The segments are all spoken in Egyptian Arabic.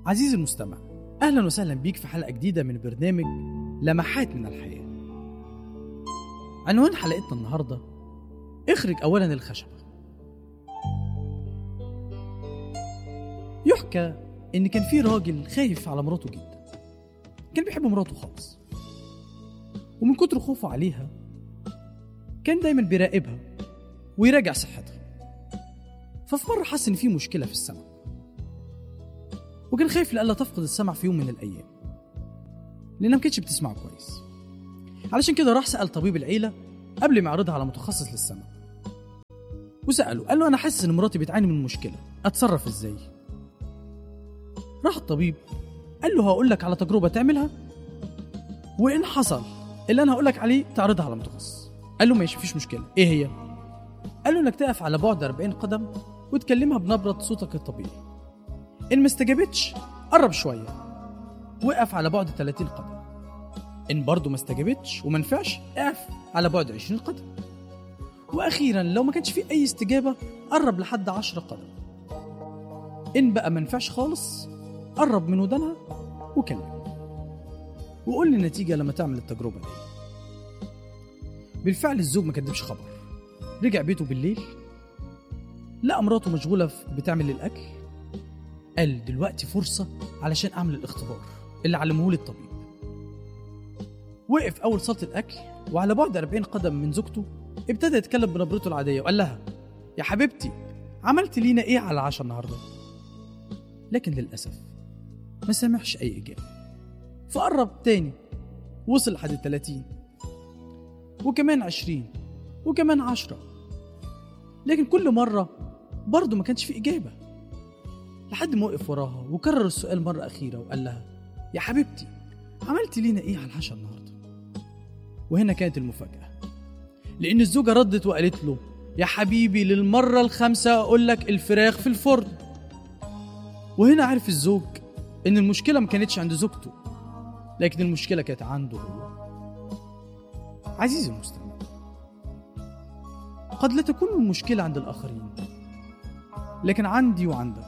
عزيزي المستمع أهلا وسهلا بيك في حلقة جديدة من برنامج لمحات من الحياة عنوان حلقتنا النهاردة اخرج أولا الخشبة يحكى إن كان في راجل خايف على مراته جدا كان بيحب مراته خالص ومن كتر خوفه عليها كان دايما بيراقبها ويراجع صحتها ففي مرة حس إن في مشكلة في السمع وكان خايف لألا تفقد السمع في يوم من الأيام لأنها ما كانتش بتسمعه كويس علشان كده راح سأل طبيب العيلة قبل ما يعرضها على متخصص للسمع وسأله قال له أنا حاسس إن مراتي بتعاني من مشكلة أتصرف إزاي راح الطبيب قال له هقول لك على تجربة تعملها وإن حصل اللي أنا هقول لك عليه تعرضها على متخصص قال له ماشي مفيش مشكلة إيه هي قال له إنك تقف على بعد 40 قدم وتكلمها بنبرة صوتك الطبيعي إن ما استجابتش قرب شوية وقف على بعد 30 قدم إن برضه ما استجابتش وما نفعش اقف على بعد 20 قدم وأخيرا لو ما كانش في أي استجابة قرب لحد 10 قدم إن بقى ما نفعش خالص قرب من ودانها وكلم وقول لي النتيجة لما تعمل التجربة دي بالفعل الزوج ما كدبش خبر رجع بيته بالليل لقى مراته مشغولة في- بتعمل الأكل قال دلوقتي فرصة علشان أعمل الاختبار اللي علمهولي الطبيب وقف أول صالة الأكل وعلى بعد 40 قدم من زوجته ابتدى يتكلم بنبرته العادية وقال لها يا حبيبتي عملت لينا إيه على العشاء النهاردة؟ لكن للأسف ما سمعش أي إجابة فقرب تاني وصل لحد 30 وكمان 20 وكمان 10 لكن كل مرة برضه ما كانش في إجابة لحد ما وقف وراها وكرر السؤال مرة أخيرة وقال لها يا حبيبتي عملتي لينا إيه على العشاء النهاردة؟ وهنا كانت المفاجأة لأن الزوجة ردت وقالت له يا حبيبي للمرة الخامسة أقول لك الفراخ في الفرن وهنا عرف الزوج إن المشكلة ما كانتش عند زوجته لكن المشكلة كانت عنده هو عزيزي المستمع قد لا تكون المشكلة عند الآخرين لكن عندي وعندك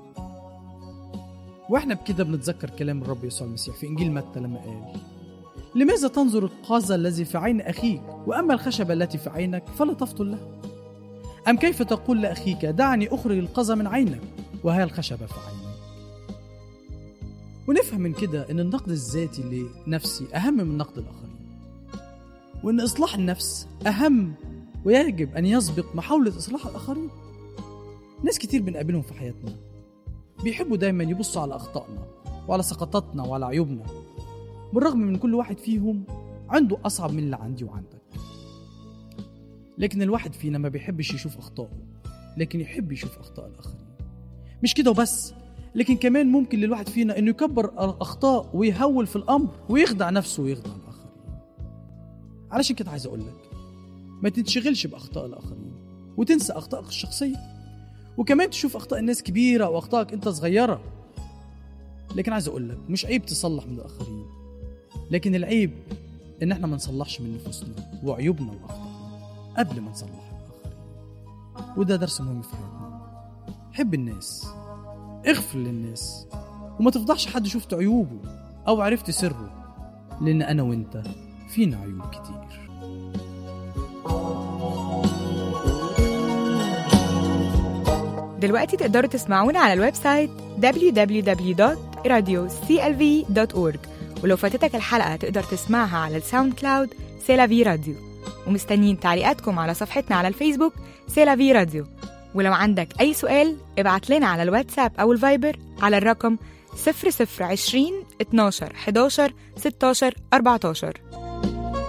واحنا بكده بنتذكر كلام الرب يسوع المسيح في انجيل متى لما قال لماذا تنظر القاز الذي في عين اخيك واما الخشبه التي في عينك فلا تفطن لها ام كيف تقول لاخيك دعني اخرج القاز من عينك وها الخشبه في عينك ونفهم من كده ان النقد الذاتي لنفسي اهم من نقد الاخرين وان اصلاح النفس اهم ويجب ان يسبق محاوله اصلاح الاخرين ناس كتير بنقابلهم في حياتنا بيحبوا دايما يبصوا على اخطائنا وعلى سقطاتنا وعلى عيوبنا بالرغم من كل واحد فيهم عنده اصعب من اللي عندي وعندك لكن الواحد فينا ما بيحبش يشوف اخطائه لكن يحب يشوف اخطاء الاخرين مش كده وبس لكن كمان ممكن للواحد فينا انه يكبر الاخطاء ويهول في الامر ويخدع نفسه ويخدع الاخرين علشان كده عايز اقول لك ما تنشغلش باخطاء الاخرين وتنسى اخطائك الشخصيه وكمان تشوف اخطاء الناس كبيره واخطائك انت صغيره لكن عايز اقول لك مش عيب تصلح من الاخرين لكن العيب ان احنا ما نصلحش من نفوسنا وعيوبنا واخطائنا قبل ما نصلح الاخرين وده درس مهم في حياتنا حب الناس اغفر للناس وما تفضحش حد شفت عيوبه او عرفت سره لان انا وانت فينا عيوب كتير دلوقتي تقدروا تسمعونا على الويب سايت www.radioclv.org ولو فاتتك الحلقة تقدر تسمعها على الساوند كلاود سيلافي راديو ومستنيين تعليقاتكم على صفحتنا على الفيسبوك سيلافي راديو ولو عندك أي سؤال ابعت لنا على الواتساب أو الفايبر على الرقم 0020 12 11 16 14